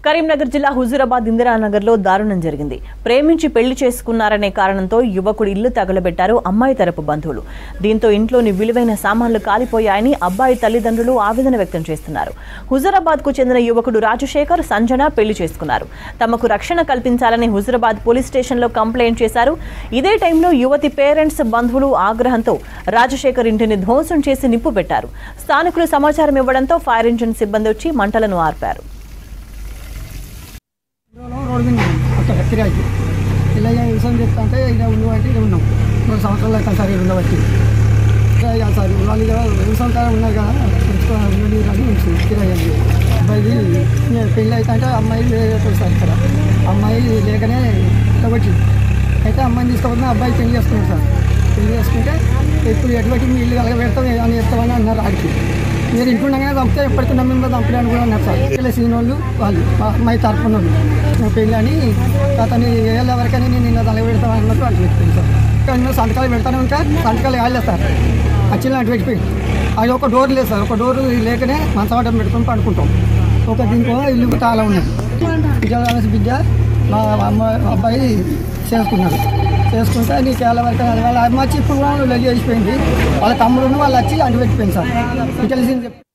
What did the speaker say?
కరీంనగర్ జిల్లా హుజూరాబాద్ ఇందిరానగర్లో దారుణం జరిగింది ప్రేమించి పెళ్లి చేసుకున్నారనే కారణంతో యువకుడు ఇల్లు తగలబెట్టారు అమ్మాయి తరపు బంధువులు దీంతో ఇంట్లోని విలువైన సామాన్లు కాలిపోయాయని అబ్బాయి తల్లిదండ్రులు ఆవేదన వ్యక్తం చేస్తున్నారు హుజూరాబాద్ కు చెందిన యువకుడు రాజశేఖర్ సంజన పెళ్లి చేసుకున్నారు తమకు రక్షణ కల్పించాలని హుజూరాబాద్ పోలీస్ స్టేషన్లో కంప్లైంట్ చేశారు ఇదే టైంలో యువతి పేరెంట్స్ బంధువులు ఆగ్రహంతో రాజశేఖర్ ఇంటిని ధ్వంసం చేసి నిప్పు పెట్టారు స్థానికులు సమాచారం ఇవ్వడంతో ఫైర్ ఇంజిన్ సిబ్బంది వచ్చి మంటలను ఆర్పారు రోడ్డు మీద ఉన్నాం. అక్కడ కిరాయికి ఇలాగ వ్యవసాయం చెప్తా అంటే ఇలా ఉండు అంటే ఇలా ఉన్నాం మూడు సంవత్సరాలు అవుతాం సార్ ఇక్కడ ఉండబట్టి కిరాయి కాదు సార్ వాళ్ళు ఇక వ్యవసాయం కాడ ఉన్నారు కదా పెంచుకోవాలి ఉండండి కానీ ఉంచు కిరాయి అండి అబ్బాయిది నేను పెళ్ళి అయితే అంటే అమ్మాయి వేరే సార్ ఇక్కడ అమ్మాయి లేకనే కాబట్టి అయితే అమ్మాయిని తీసుకోవద్దు అబ్బాయి పెళ్లి చేసుకున్నాడు సార్ పెళ్లి చేసుకుంటే ఇప్పుడు ఎటువంటి మీ ఇల్లు కలగ పెడతాం అని చెప్తామని అన్నారు ఆడికి మీరు ఇంటుండగానే చంపితే ఎప్పటికీ మేము చంపలేని కూడా అన్నారు సార్ ఇలా సీన్ వాళ్ళు వాళ్ళు మా అమ్మాయి తరపున వాళ్ళు నా పెళ్ళి అని అతని ఏళ్ళ వరకని నేను నిన్న తల పెడతాను అన్నట్టు అటు పెట్టింది సార్ ఇక్కడ నేను సంతకాలు పెడతాను ఇంకా సంతకాలు కాలేదు సార్ వచ్చిన అటు పెట్టిపోయి అది ఒక డోర్ లేదు సార్ ఒక డోర్ లేకనే మంచవాటం పెట్టుకొని పడుకుంటాం ఒక దీంట్లో ఇల్లు చాలా ఉన్నాయి విజయవాడ బిడ్డ మా అమ్మ అబ్బాయి చేసుకున్నారు చేసుకుంటే నీకు ఎలా వరకు అది వాళ్ళ అమ్మ వచ్చి ఇప్పుడు కూడా లొల్లి చేసిపోయింది వాళ్ళ తమ్ముడు వాళ్ళు వచ్చి అంటు పెట్టిపోయింది సార్ ఇటలిసింది చెప్పి